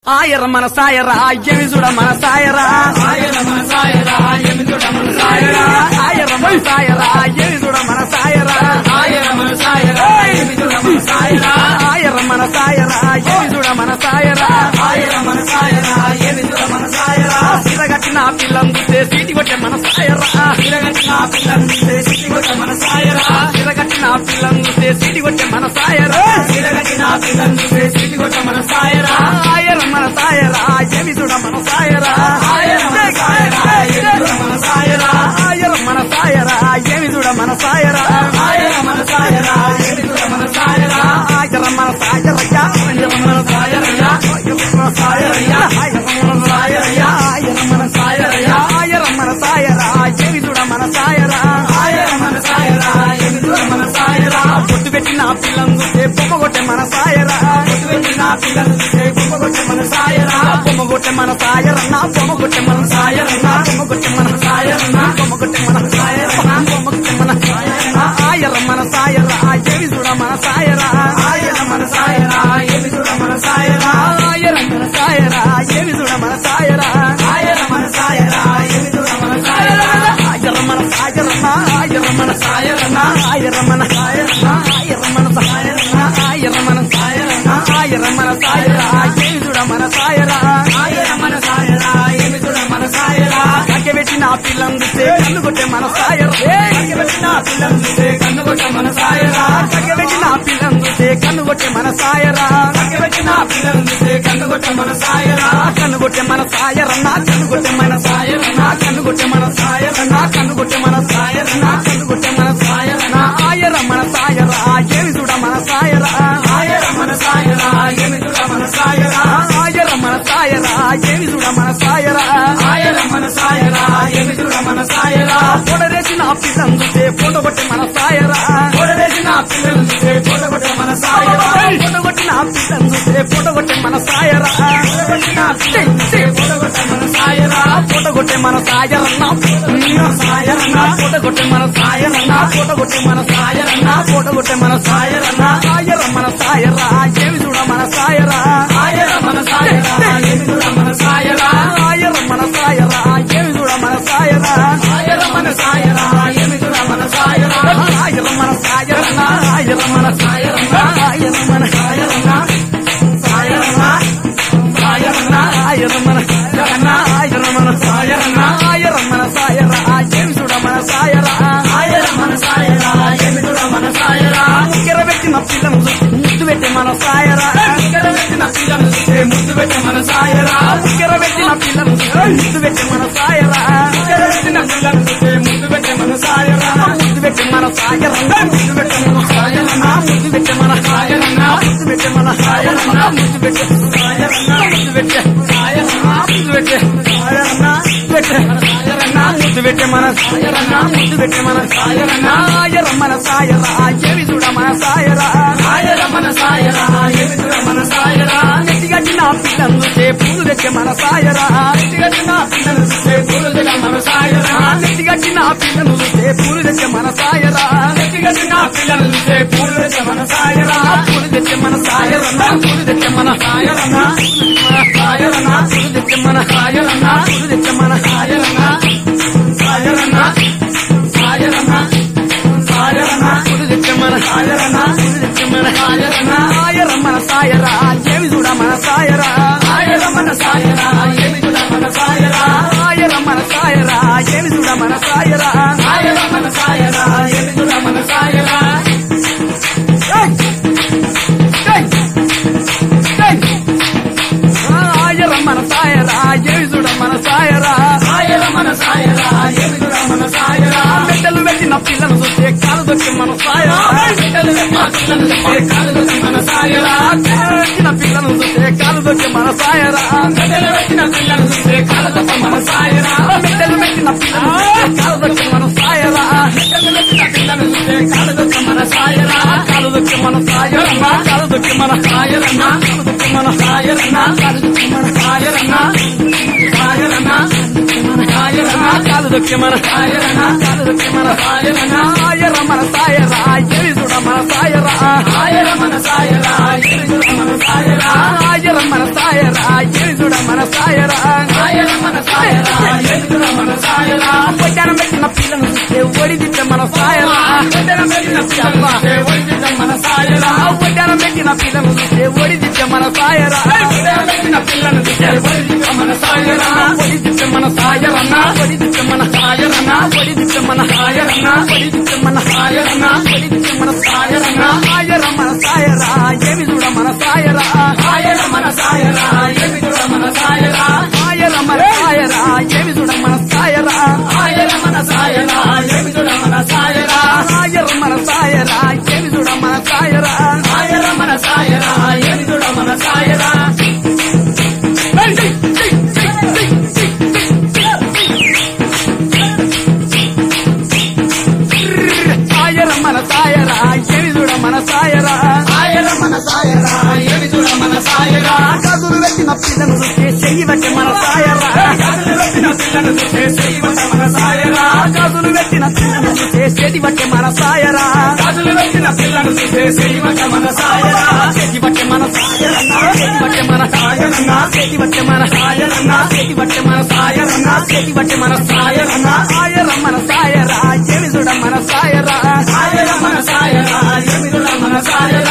ఆయర మన సాయరా ఎమి చూడ మన సాయరా ఆయన మన సాయరా ఎమితుడ మన సాయరా ఆయర మన సాయరా ఎమి చూడ మన సాయరా ఆయన మన సాయరా ఎమితుడ మన సాయరా ఆయర మన సాయరా ఎమి చూడ మన సాయరా ఆయన మన సాయరా ఎమితుడ మన సాయరా సిరగట్టిన పిల్లందుతే సీటి కొట్టే మన సాయరా తిరగట్టిన పిల్లల్ని సిటిగొట్ట మన సాయరా సిరగట్టిన పిల్లందుతే సీటి కొట్టే మన సాయరా తిరగట్టిన పిల్లల్ని సిటిగొట్ట మన సాయరా ఆయర మన సాయరా ఎమి చూడ మన సాయరా ఆయన మన సాయరా ఎమితుడ మన సాయరా ఆయర మన సాయరా ఎమి చూడ మన సాయరా ఆయన మన సాయరా ఎమితుడ మన సాయరా ఆయర మన సాయరయ్యా ఆయన మన సాయరయ్యా మన సాయరయ్యా మన సాయరయ్యా మన సాయరయ్యా ఆయర మన సాయరా ఎమి చూడ మన సాయరా ఆయన మన సాయరా ఎమితుడ మన సాయరా పొట్టు పెట్టిన పిల్లందుతే బొమ్మ కొట్టే మన సాయరా పెట్టిన పిల్లల్ని కుప్పగొట్ట మన సాయరా బొమ్మ కొట్టే మన సాయరన్నా బొమ్మ కొట్టే మన సాయరన్నా బొమ్మ కొట్టే మన సాయరన్నా బొమ్మ కొట్టే మన సాయరన్నా బొమ్మ కొట్టే మన సాయరన్నా ఆయర మన సాయరా ఎమి చూడ మన సాయరా ఆయన మన సాయరా ఎమితుడ మన సాయరా ఆయర మన సాయరా ఎమి చూడ మన సాయరా ఆయన మన సాయరా ఎమితుడ మన సాయరా ఆయర మన సాయరన్నా ఆయర మన సాయరన్నా ఆయర మన సాయరన్నా ఆయర మన సాయరన్నా ఆయర మన సాయరన్నా ఆయర మన సాయరా ఎమి చూడ మన సాయరా ఆయన మన సాయరా ఎమితుడ మన సాయరా పెట్టిన పిల్లందుతే కన్ను కొట్టే మన సాయరా పెట్టిన పిల్లల్ని కన్నుగొట్ట మన సాయరా పెట్టిన పిల్లందుతే కన్ను కొట్టే మన సాయరా పెట్టిన పిల్లల్ని కన్నుగొట్ట మన సాయరా కన్ను కొట్టే మన సాయరన్నా కన్ను కొట్టే మన సాయరన్నా కన్ను కొట్టే మన సాయరన్నా కన్ను కొట్టే మన సాయరన్నా కన్ను కొట్టే మన సాయరన్నా ఆయర మన సాయరా ఏమి చూడ మన సాయరా ఆయన మన సాయరా ఎమితుడ మన సాయరా ఆయర మన సాయరా ఏమి చూడ మన సాయరా ఆయన మన సాయరా ఎమితుడ మన సాయరా పొడరేసిన పిల్లందుతే పొండ కొట్టే మన సాయరా కొడవేసిన పిల్లల్ని కొడగొట్ట మన సాయరా పొండ కొట్టిన పిల్లందుతే పొండ కొట్టే మన సాయరా కొడగొట్టిన పిల్లల్ని కొడగొట్ట మన సాయరా పొండ కొట్టే మన సాయరన్నా సాయరన్నా పొండ కొట్టే మన సాయరన్నా పొండ కొట్టే మన సాయరన్నా పొండ కొట్టే మన సాయరన్నా సాయర మన సాయరా ఏమి చూడ మన సాయరా ఆయన మన సాయరా ఎమితుడ మన సాయరా ఆయర మన సాయరా ఏమి చూడ మన సాయరా ఆయన మన సాయరా ఎమితుడ మన సాయరా ఆయర మన సాయరన్నా ఆయర మన సాయరన్నా ఆయర మన సాయరన్నా సాయరన్నా సాయరన్నా ఆయర మన సాయరన్నా ఆయర మన సాయరన్నా ఆయర మన సాయరా ఏమి చూడ మన సాయరా ఆయన మన సాయరా ఎమితుడ మన సాయరా ముగ్గుర పెట్టిన పిల్లను ముద్దు పెట్టే మన సాయరా ఇక్కడ పెట్టిన పిల్లల్ని ముద్దు పెట్ట మన సాయరా ముగ్గుర పెట్టిన పిల్లను ముద్దు పెట్టే మన సాయరా ఇక్కడ పెట్టిన పిల్లల్ని ముద్దు పెట్ట మన సాయరా ముద్దు పెట్టే మన సాయరన్నా ముద్దు పెట్టే మన సాయరన్నా ముద్దు పెట్టే మన సాయరన్నా ముద్దు పెట్టే మన సాయరన్నా ముద్దు పెట్టే సాయరన్నా ముద్దు పెట్టే సాయరన్నా ముద్దు పెట్టే సాయరన్నా పెట్టే సాయరన్నా ముద్దు పెట్టే మన సాయరన్నా ముద్దు పెట్టే మన సాయరన్నా ఆయర మన సాయరా ఏమి చూడ మన సాయరా ఆయన మన సాయరా ఎమితుడ మన సాయరా నెట్టిగట్టిన పిల్లందుతే పూలు తెచ్చే మన సాయరా కట్టిన పిల్లల్ని పూలు మన సాయరా నెట్టిగట్టిన పిల్లందుతే పూలు తెచ్చే మన సాయరా కట్టిన పిల్లల్ని పూలు పెట్ట మన సాయరా పూలు తెచ్చే మన సాయరన్నా పూలు తెచ్చే మన సాయరన్నా సాయరన్నా పూలు తెచ్చే మన సాయరన్నా పూలు తెచ్చే మన సాయరన్నా సాయరన్నా సాయరన్నా సాయరన్నా పూలు తెచ్చే మన సాయరన్నా పూలు తెచ్చే మన సాయరన్నా ఆయర మన సాయరా ఏమి చూడ మన సాయరా ఆయన మన సాయరా ఎమితుడ మన సాయరా ఆయర మన సాయరా ఏమి చూడ మన సాయరా ఆయన మన సాయరా ఎమితుడ మన సాయరా ఆయర మన సాయరా ఏమి చూడ మన సాయరా ఆయన మన సాయరా ఎమితుడ మన సాయరా బిడ్డలు పెట్టిన పిల్లలు చూస్తే కాలు దొరికి మన సాయరా బిడ్డలు పిల్లల్ని కాలు పెట్ట మన సాయరా బిడ్డలు పెట్టిన పిల్లలు చూస్తే కాలు దొరికి మన సాయరా బిడ్డలు పెట్టిన పిల్లల్ని కాలు పెట్ట మన సాయరా బిడ్డలు పెట్టిన పిల్లలు చూస్తే కాలు దొరికి మన సాయరా బిడ్డలు పెట్టిన పిల్లల్ని కాలు పెట్ట మన సాయరా కాలు దొరికి మన సాయరన్నా కాలు దొరికి మన సాయరన్నా కాలు దొరికి మన సాయరన్నా కాలు దొరికి మన సాయరన్నా సాయరన్నా సాయరన్నా కాలు దొరికి మన సాయరన్నా కాలు దొరికి మన సాయరన్నా ఆయర మన సాయరా ఏమి చూడ మన సాయరా ఆయన మన సాయరా ఎమితుడ మన సాయరా ఆయర మన సాయరా పిల్లలు ఒడిదిద్ద మన సాయరా ఒడ్డారం పెట్టిన పిల్లలు చూస్తే ఒడిదిచ్చ మన సాయరా పెట్టిన పిల్లను ఒడిదిద్ద మన సాయరా ఒడిదిచ్చ మన సాయరన్న ఒడిదిచ్చ మన సాయరన్న ఒడిదిచ్చ మన సాయరన్న ఒడిదిచ్చ మన సాయరన్న ఒడిదిచ్చ మన సాయరన్న సాయర మన సాయరా ఏమి చూడ మన సాయరా సాయర మన సాయరా ఏమి చూడ మన సాయరా సాయర మన సాయరా ఏమి చూడ మన సాయరా సాయర మన సాయరా ఏమి చూడ మన సాయరా సాయర మన సాయరా ఏమి చూడ మన సాయరా సాయర మన సాయరా ఏమి చూడ మన సాయరా సాయర మన సాయరా ఏమి చూడ మన సాయరా సాయర మన సాయరా ఏమి చూడ మన సాయరా కదులు పెట్టిన పిల్లను చూస్తే చెయ్యి బట్టి మన సాయరా కథలు పెట్టిన పిల్లను చూసే శ్రీమంత మన సాయరా కదులు పెట్టిన పిల్లను చూస్తే చెడి బట్టి మన సాయరా కథలు పెట్టిన పిల్లను చూసే శ్రీమంత మన సాయరా చెడి బట్టి మన సాయరన్నా చెడి బట్టి మన సాయరన్నా చెడి బట్టి మన సాయరన్నా చెడి బట్టి మన సాయరన్నా చెడి బట్టి మన సాయరన్నా సాయర మన సాయరా ఏమి చూడ మన సాయరా సాయర మన సాయరా ఏమి చూడ మన సాయరా